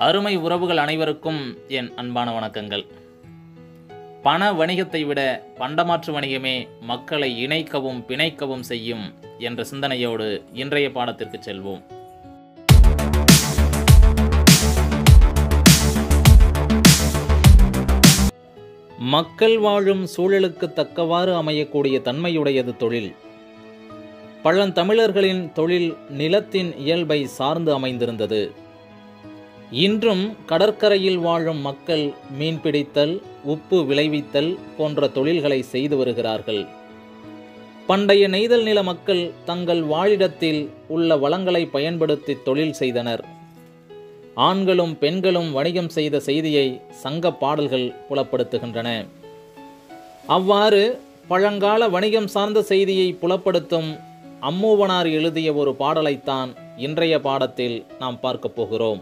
அருமை உறவுகள் அனைவருக்கும் என் அன்பான வணக்கங்கள் பண வணிகத்தை விட பண்டமாற்று வணிகமே மக்களை இணைக்கவும் பிணைக்கவும் செய்யும் என்ற சிந்தனையோடு இன்றைய பாடத்திற்கு செல்வோம் மக்கள் வாழும் சூழலுக்கு தக்கவாறு அமையக்கூடிய தன்மையுடையது தொழில் பழந்தமிழர்களின் தொழில் நிலத்தின் இயல்பை சார்ந்து அமைந்திருந்தது இன்றும் கடற்கரையில் வாழும் மக்கள் மீன்பிடித்தல் உப்பு விளைவித்தல் போன்ற தொழில்களை செய்து வருகிறார்கள் பண்டைய நெய்தல் நில மக்கள் தங்கள் வாழிடத்தில் உள்ள வளங்களை பயன்படுத்தி தொழில் செய்தனர் ஆண்களும் பெண்களும் வணிகம் செய்த செய்தியை சங்க பாடல்கள் புலப்படுத்துகின்றன அவ்வாறு பழங்கால வணிகம் சார்ந்த செய்தியை புலப்படுத்தும் அம்மூவனார் எழுதிய ஒரு பாடலைத்தான் இன்றைய பாடத்தில் நாம் பார்க்கப் போகிறோம்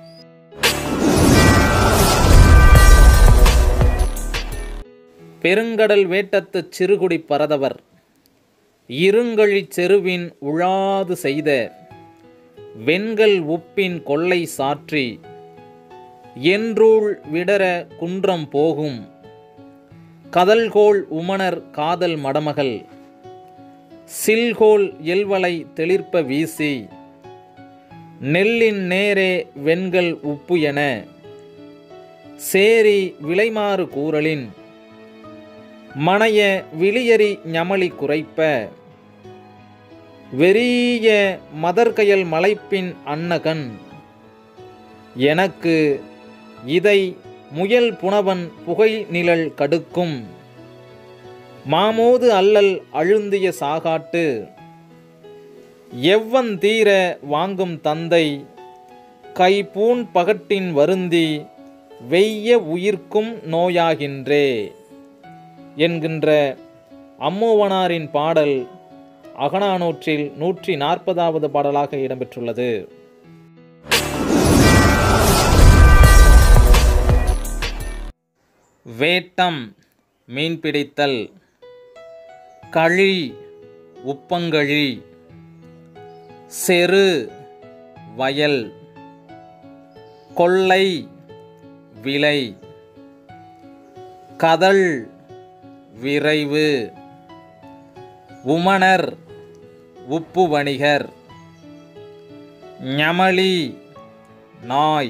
பெருங்கடல் வேட்டத்து சிறுகுடி பரதவர் இருங்கழிச் செருவின் உழாது செய்த வெண்கல் உப்பின் கொள்ளை சாற்றி என்றூள் விடர குன்றம் போகும் கதல்கோள் உமணர் காதல் மடமகள் சில்கோல் எல்வலை தெளிர்ப்ப வீசி நெல்லின் நேரே வெண்கல் உப்பு என சேரி விளைமாறு கூறலின் மனைய விளியரி ஞமலி குறைப்ப வெறிய மதர்கயல் மலைப்பின் அன்னகன் எனக்கு இதை முயல் புனவன் புகை நிழல் கடுக்கும் மாமோது அல்லல் அழுந்திய சாகாட்டு எவ்வன் தீர வாங்கும் தந்தை கைபூன் பகட்டின் வருந்தி வெய்ய உயிர்க்கும் நோயாகின்றே என்கின்ற அம்மூவனாரின் பாடல் அகனானூற்றில் நூற்றி நாற்பதாவது பாடலாக இடம்பெற்றுள்ளது வேட்டம் மீன்பிடித்தல் களி உப்பங்கழி செரு வயல் கொள்ளை விலை கதல் விரைவு உமணர் உப்பு வணிகர் ஞமலி நாய்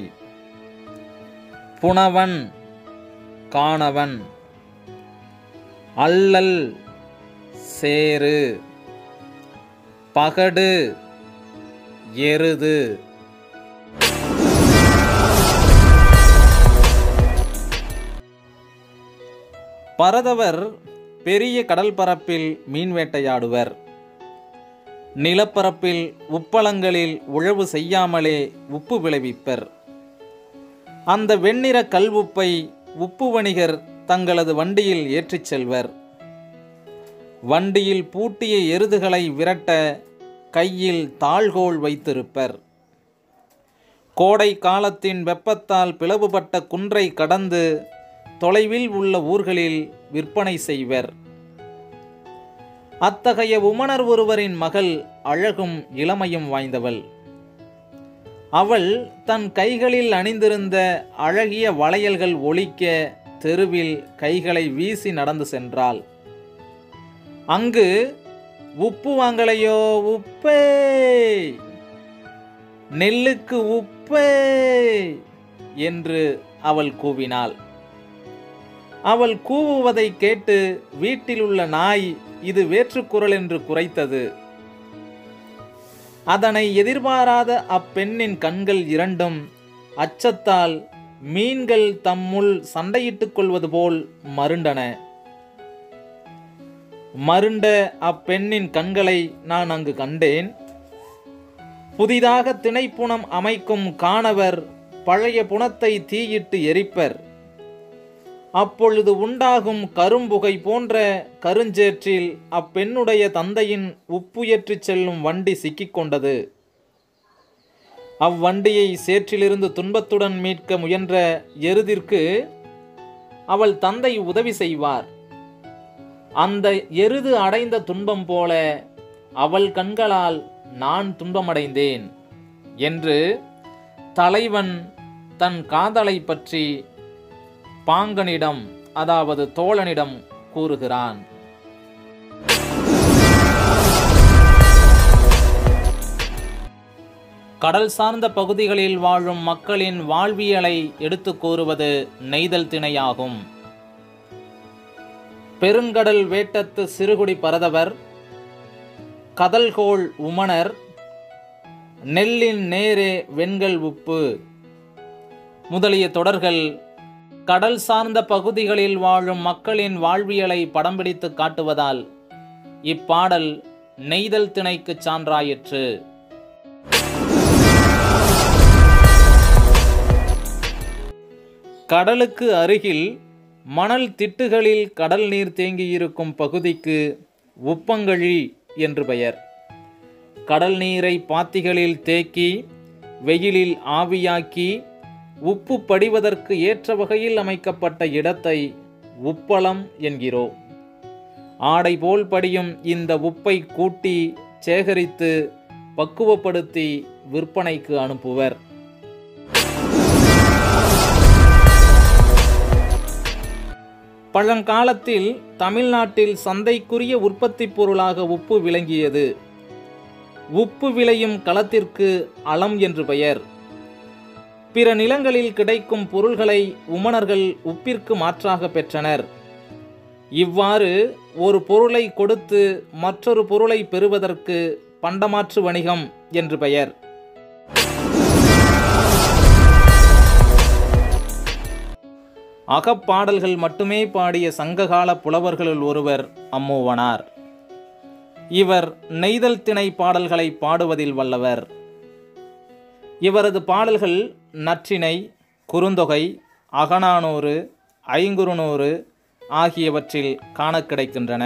புனவன் காணவன் அல்லல் சேரு பகடு எருது பரதவர் பெரிய கடல் பரப்பில் மீன் வேட்டையாடுவர் நிலப்பரப்பில் உப்பளங்களில் உழவு செய்யாமலே உப்பு விளைவிப்பர் அந்த வெண்ணிற கல்வுப்பை உப்பு வணிகர் தங்களது வண்டியில் ஏற்றிச் செல்வர் வண்டியில் பூட்டிய எருதுகளை விரட்ட கையில் தாழ்கோல் வைத்திருப்பர் கோடை காலத்தின் வெப்பத்தால் பிளவுபட்ட குன்றை கடந்து தொலைவில் உள்ள ஊர்களில் விற்பனை செய்வர் அத்தகைய உமணர் ஒருவரின் மகள் அழகும் இளமையும் வாய்ந்தவள் அவள் தன் கைகளில் அணிந்திருந்த அழகிய வளையல்கள் ஒலிக்க தெருவில் கைகளை வீசி நடந்து சென்றாள் அங்கு உப்பு வாங்கலையோ உப்பே நெல்லுக்கு உப்பே என்று அவள் கூவினாள் அவள் கூவுவதை கேட்டு வீட்டில் உள்ள நாய் இது வேற்றுக்குரல் என்று குறைத்தது அதனை எதிர்பாராத அப்பெண்ணின் கண்கள் இரண்டும் அச்சத்தால் மீன்கள் தம்முள் சண்டையிட்டுக் கொள்வது போல் மருண்டன மருண்ட அப்பெண்ணின் கண்களை நான் அங்கு கண்டேன் புதிதாக திணைப்புணம் அமைக்கும் காணவர் பழைய புணத்தை தீயிட்டு எரிப்பர் அப்பொழுது உண்டாகும் கரும்புகை போன்ற கருஞ்சேற்றில் அப்பெண்ணுடைய தந்தையின் உப்புயற்றிச் செல்லும் வண்டி சிக்கிக்கொண்டது அவ்வண்டியை சேற்றிலிருந்து துன்பத்துடன் மீட்க முயன்ற எருதிற்கு அவள் தந்தை உதவி செய்வார் அந்த எருது அடைந்த துன்பம் போல அவள் கண்களால் நான் துன்பமடைந்தேன் என்று தலைவன் தன் காதலை பற்றி பாங்கனிடம் அதாவது தோழனிடம் கூறுகிறான் கடல் சார்ந்த பகுதிகளில் வாழும் மக்களின் வாழ்வியலை எடுத்து கூறுவது நெய்தல் திணையாகும் பெருங்கடல் வேட்டத்து சிறுகுடி பரதவர் கதல்கோள் உமணர் நெல்லின் நேரே வெண்கல் உப்பு முதலிய தொடர்கள் கடல் சார்ந்த பகுதிகளில் வாழும் மக்களின் வாழ்வியலை படம் பிடித்து காட்டுவதால் இப்பாடல் நெய்தல் திணைக்கு சான்றாயிற்று கடலுக்கு அருகில் மணல் திட்டுகளில் கடல் நீர் தேங்கியிருக்கும் பகுதிக்கு உப்பங்கழி என்று பெயர் கடல் நீரை பாத்திகளில் தேக்கி வெயிலில் ஆவியாக்கி உப்பு படிவதற்கு ஏற்ற வகையில் அமைக்கப்பட்ட இடத்தை உப்பளம் என்கிறோம் ஆடை போல் படியும் இந்த உப்பை கூட்டி சேகரித்து பக்குவப்படுத்தி விற்பனைக்கு அனுப்புவர் பழங்காலத்தில் தமிழ்நாட்டில் சந்தைக்குரிய உற்பத்திப் பொருளாக உப்பு விளங்கியது உப்பு விளையும் களத்திற்கு அளம் என்று பெயர் பிற நிலங்களில் கிடைக்கும் பொருள்களை உமணர்கள் உப்பிற்கு மாற்றாக பெற்றனர் இவ்வாறு ஒரு பொருளை கொடுத்து மற்றொரு பொருளை பெறுவதற்கு பண்டமாற்று வணிகம் என்று பெயர் அகப்பாடல்கள் மட்டுமே பாடிய சங்ககால புலவர்களுள் ஒருவர் அம்மூவனார் இவர் நெய்தல் திணை பாடல்களை பாடுவதில் வல்லவர் இவரது பாடல்கள் நற்றிணை குறுந்தொகை அகநானூறு ஐங்குறுநூறு ஆகியவற்றில் காண கிடைக்கின்றன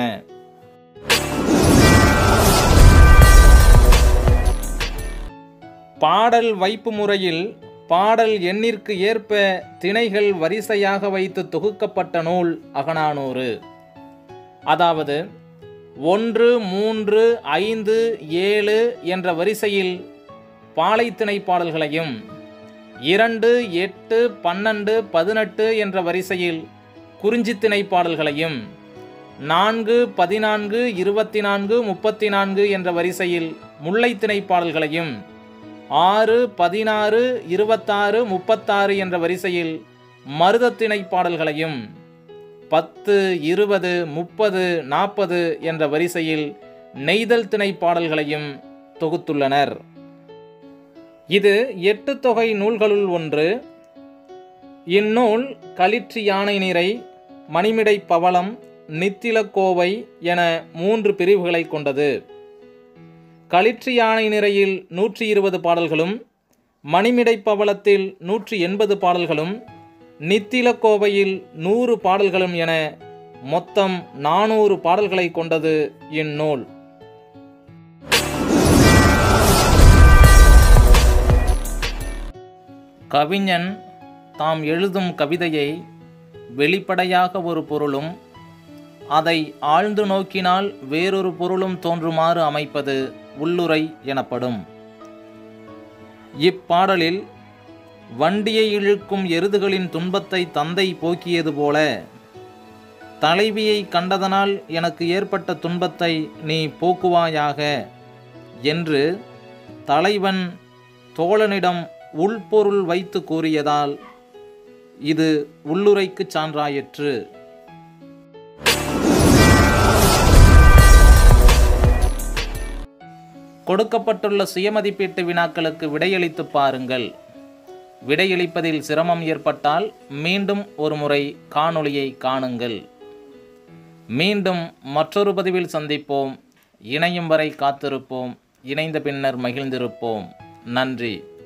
பாடல் வைப்பு முறையில் பாடல் எண்ணிற்கு ஏற்ப திணைகள் வரிசையாக வைத்து தொகுக்கப்பட்ட நூல் அகநானூறு அதாவது ஒன்று மூன்று ஐந்து ஏழு என்ற வரிசையில் பாலைத்திணை பாடல்களையும் இரண்டு எட்டு பன்னெண்டு பதினெட்டு என்ற வரிசையில் குறிஞ்சித்திணை பாடல்களையும் நான்கு பதினான்கு இருபத்தி நான்கு முப்பத்தி நான்கு என்ற வரிசையில் முல்லைத்திணை பாடல்களையும் ஆறு பதினாறு இருபத்தாறு முப்பத்தாறு என்ற வரிசையில் மருதத்திணை பாடல்களையும் பத்து இருபது முப்பது நாற்பது என்ற வரிசையில் நெய்தல் திணை பாடல்களையும் தொகுத்துள்ளனர் இது எட்டு தொகை நூல்களுள் ஒன்று இந்நூல் களிற்று யானை நிறை மணிமிடை பவளம் நித்திலக்கோவை என மூன்று பிரிவுகளை கொண்டது களிற்று யானை நிறையில் நூற்றி இருபது பாடல்களும் மணிமிடை பவளத்தில் நூற்றி எண்பது பாடல்களும் நித்திலக்கோவையில் நூறு பாடல்களும் என மொத்தம் நானூறு பாடல்களை கொண்டது இந்நூல் கவிஞன் தாம் எழுதும் கவிதையை வெளிப்படையாக ஒரு பொருளும் அதை ஆழ்ந்து நோக்கினால் வேறொரு பொருளும் தோன்றுமாறு அமைப்பது உள்ளுரை எனப்படும் இப்பாடலில் வண்டியை இழுக்கும் எருதுகளின் துன்பத்தை தந்தை போக்கியது போல தலைவியை கண்டதனால் எனக்கு ஏற்பட்ட துன்பத்தை நீ போக்குவாயாக என்று தலைவன் தோழனிடம் உள்பொருள் வைத்து கூறியதால் இது உள்ளுரைக்குச் சான்றாயிற்று கொடுக்கப்பட்டுள்ள சுயமதிப்பீட்டு வினாக்களுக்கு விடையளித்து பாருங்கள் விடையளிப்பதில் சிரமம் ஏற்பட்டால் மீண்டும் ஒரு முறை காணொளியை காணுங்கள் மீண்டும் மற்றொரு பதிவில் சந்திப்போம் இணையும் வரை காத்திருப்போம் இணைந்த பின்னர் மகிழ்ந்திருப்போம் நன்றி